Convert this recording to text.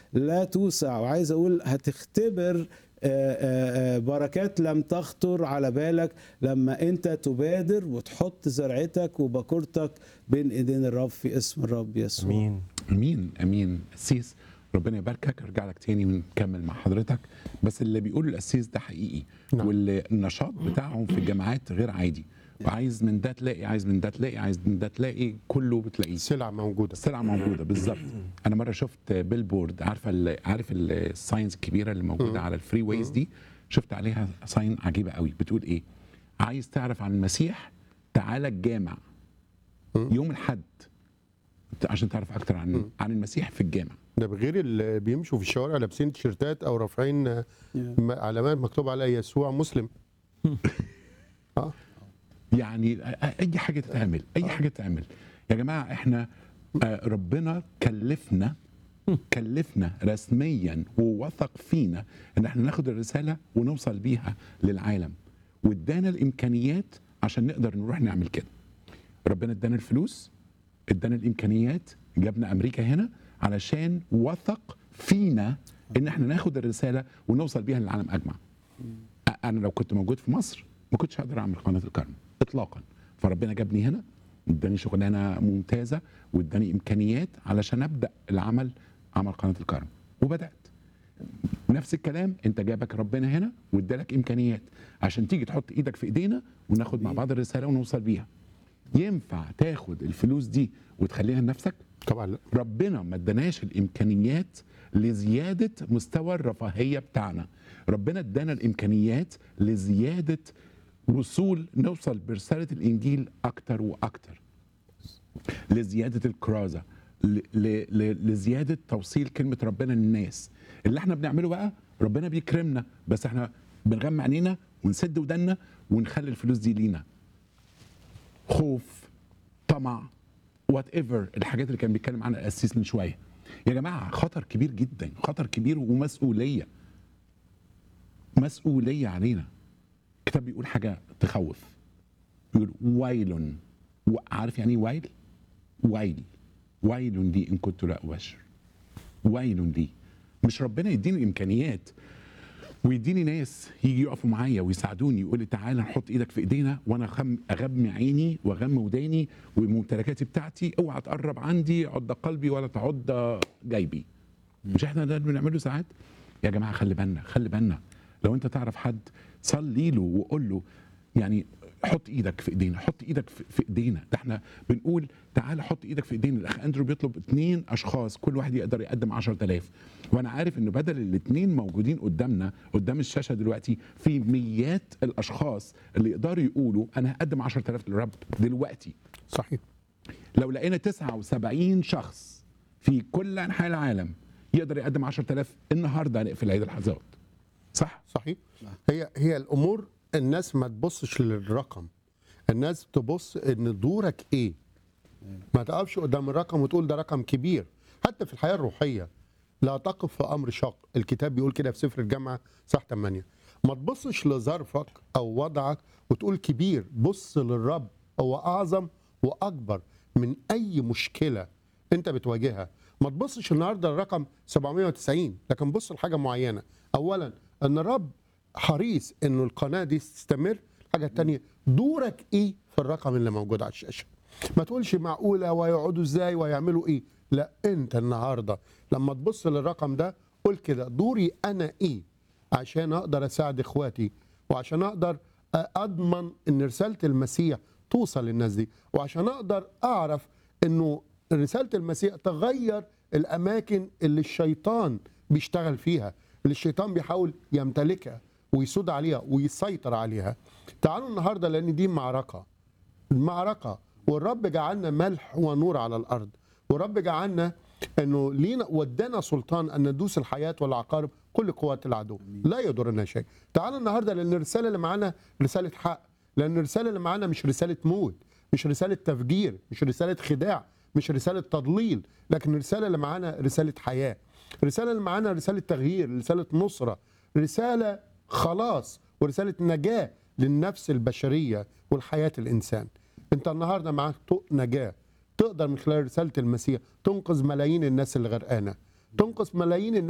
لا توسع وعايز اقول هتختبر آه، آه، آه، بركات لم تخطر على بالك لما انت تبادر وتحط زرعتك وبكورتك بين ايدين الرب في اسم الرب يسوع امين امين امين قسيس ربنا يباركك ارجع لك تاني ونكمل مع حضرتك بس اللي بيقول القسيس ده حقيقي نعم. والنشاط بتاعهم في الجامعات غير عادي وعايز من ده تلاقي عايز من ده تلاقي عايز من ده تلاقي كله بتلاقيه سلع موجوده السلعه موجوده بالظبط انا مره شفت بيلبورد عارفه ال- عارف الساينز الكبيره اللي موجوده على الفري ويز دي شفت عليها ساين عجيبه قوي بتقول ايه عايز تعرف عن المسيح تعالى الجامع يوم الحد عشان تعرف اكتر عن عن المسيح في الجامع ده بغير اللي بيمشوا في الشوارع لابسين تيشيرتات او رافعين آه، م- علامات مكتوب عليها يسوع مسلم اه يعني اي حاجه تتعمل اي حاجه تتعمل يا جماعه احنا آه، ربنا كلفنا كلفنا رسميا ووثق فينا ان احنا ناخد الرساله ونوصل بيها للعالم وادانا الامكانيات عشان نقدر نروح نعمل كده ربنا ادانا الفلوس ادانا الامكانيات جابنا امريكا هنا علشان وثق فينا ان احنا ناخد الرساله ونوصل بيها للعالم اجمع انا لو كنت موجود في مصر ما كنتش هقدر اعمل قناه الكرم اطلاقا فربنا جابني هنا اداني شغلانه ممتازه واداني امكانيات علشان ابدا العمل عمل قناه الكرم وبدات نفس الكلام انت جابك ربنا هنا وادالك امكانيات عشان تيجي تحط ايدك في ايدينا وناخد مع بعض الرساله ونوصل بيها ينفع تاخد الفلوس دي وتخليها لنفسك طبعا لا ربنا ما اداناش الامكانيات لزياده مستوى الرفاهيه بتاعنا ربنا ادانا الامكانيات لزياده وصول نوصل برساله الانجيل اكتر واكتر لزياده الكرازه ل- ل- ل- لزياده توصيل كلمه ربنا للناس اللي احنا بنعمله بقى ربنا بيكرمنا بس احنا بنغمى عينينا ونسد ودنا ونخلي الفلوس دي لينا خوف طمع وات ايفر الحاجات اللي كان بيتكلم عنها القسيس من شويه يا جماعه خطر كبير جدا خطر كبير ومسؤوليه مسؤوليه علينا الكتاب بيقول حاجه تخوف بيقول ويل عارف يعني ايه ويل ويل ويل لي ان كنت لا ابشر ويل لي مش ربنا يديني امكانيات ويديني ناس يجي يقفوا معايا ويساعدوني يقول لي تعالى نحط ايدك في ايدينا وانا أخم- اغمي عيني واغمي وداني وممتلكاتي بتاعتي اوعى تقرب عندي عض قلبي ولا تعض جيبي مش احنا ده اللي بنعمله ساعات يا جماعه خلي بالنا خلي بالنا لو انت تعرف حد صلي له وقول له يعني حط ايدك في ايدينا حط ايدك في في ايدينا ده احنا بنقول تعالى حط ايدك في ايدينا الاخ اندرو بيطلب اثنين اشخاص كل واحد يقدر يقدم 10000 وانا عارف ان بدل الاثنين موجودين قدامنا قدام الشاشه دلوقتي في ميات الاشخاص اللي يقدروا يقولوا انا هقدم 10000 للرب دلوقتي صحيح لو لقينا 79 شخص في كل انحاء العالم يقدر يقدم 10000 النهارده هنقفل عيد الحظات صح صحيح هي هي الامور الناس ما تبصش للرقم الناس تبص ان دورك ايه ما تقفش قدام الرقم وتقول ده رقم كبير حتى في الحياه الروحيه لا تقف في امر شاق الكتاب بيقول كده في سفر الجامعه صح 8 ما تبصش لظرفك او وضعك وتقول كبير بص للرب هو اعظم واكبر من اي مشكله انت بتواجهها ما تبصش النهارده الرقم 790 لكن بص لحاجه معينه اولا ان الرب حريص انه القناه دي تستمر الحاجه الثانيه دورك ايه في الرقم اللي موجود على الشاشه ما تقولش معقوله ويقعدوا ازاي ويعملوا ايه لا انت النهارده لما تبص للرقم ده قول كده دوري انا ايه عشان اقدر اساعد اخواتي وعشان اقدر اضمن ان رساله المسيح توصل للناس دي وعشان اقدر اعرف انه رساله المسيح تغير الاماكن اللي الشيطان بيشتغل فيها اللي الشيطان بيحاول يمتلكها ويسود عليها ويسيطر عليها تعالوا النهارده لان دي معركه المعركه والرب جعلنا ملح ونور على الارض والرب جعلنا انه لينا ودانا سلطان ان ندوس الحياه والعقارب كل قوات العدو لا يضرنا شيء تعالوا النهارده لان الرساله اللي معانا رساله حق لان الرساله اللي معانا مش رساله موت مش رساله تفجير مش رساله خداع مش رساله تضليل لكن الرساله اللي معانا رساله حياه الرساله اللي معانا رساله تغيير رساله نصره رساله خلاص ورساله نجاه للنفس البشريه والحياه الانسان انت النهارده معاك طوق نجاه تقدر من خلال رساله المسيح تنقذ ملايين الناس اللي غرقانه تنقذ ملايين